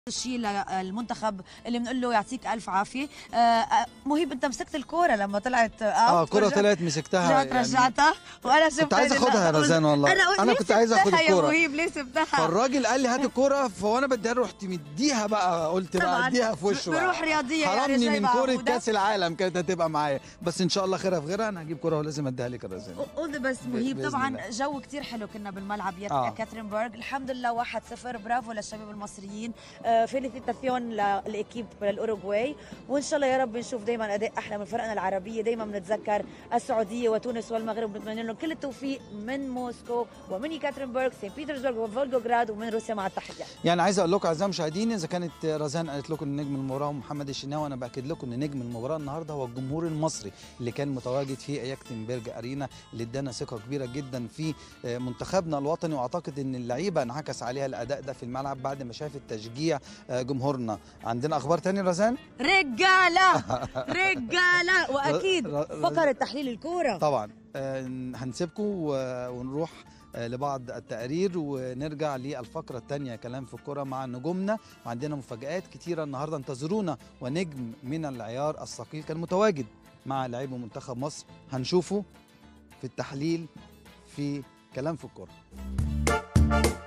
الشيء للمنتخب اللي بنقول له يعطيك الف عافيه آه، آه، مهيب انت مسكت الكوره لما طلعت اه كرة طلعت مسكتها رجعت رجعتها وانا شفت كنت عايز هيدي اخدها يا اللقطة. رزان والله انا, قلت انا ليه كنت عايز اخد سبتها يا الكوره مهيب ليه سبتها فالراجل قال لي هات الكوره فوانا بديها له رحت مديها بقى قلت بقى طبعاً. اديها في وشه بقى. بروح رياضيه يعني حرمني جايبة من كوره عودة. كاس العالم كانت هتبقى معايا بس ان شاء الله خيرها في غيرها انا هجيب كوره ولازم اديها لك يا رزان اول ذا بيست مهيب بإذن طبعا الله. جو كتير حلو كنا بالملعب يا آه. كاترينبرغ الحمد لله 1-0 برافو للشباب المصريين آه فيليسيتاسيون للاكيب للاوروغواي وان شاء الله يا رب نشوف دائما اداء احلى من فرقنا العربيه دائما بنتذكر السعوديه وتونس والمغرب بنتمنى لهم كل التوفيق من موسكو ومن كاترينبرغ سان بيترسبرغ وفولغوغراد ومن روسيا مع التحيه يعني عايز اقول لكم اعزائي المشاهدين اذا كانت رزان قالت لكم ان نجم المباراه هو محمد الشناوي انا باكد لكم ان نجم المباراه النهارده هو الجمهور المصري اللي كان متواجد في ياكتنبرج ارينا اللي ادانا ثقه كبيره جدا في آه، منتخبنا الوطني واعتقد ان اللعيبه انعكس عليها الاداء ده في الملعب بعد ما شافت تشجيع آه، جمهورنا عندنا اخبار تاني رزان رجاله رجاله واكيد ر- ر- فقره تحليل الكوره طبعا آه، هنسيبكم و- ونروح آه، لبعض التقارير ونرجع للفقرة الثانية كلام في الكرة مع نجومنا وعندنا مفاجآت كتيرة النهاردة انتظرونا ونجم من العيار الثقيل كان متواجد مع لاعبي منتخب مصر هنشوفه في التحليل في كلام في الكرة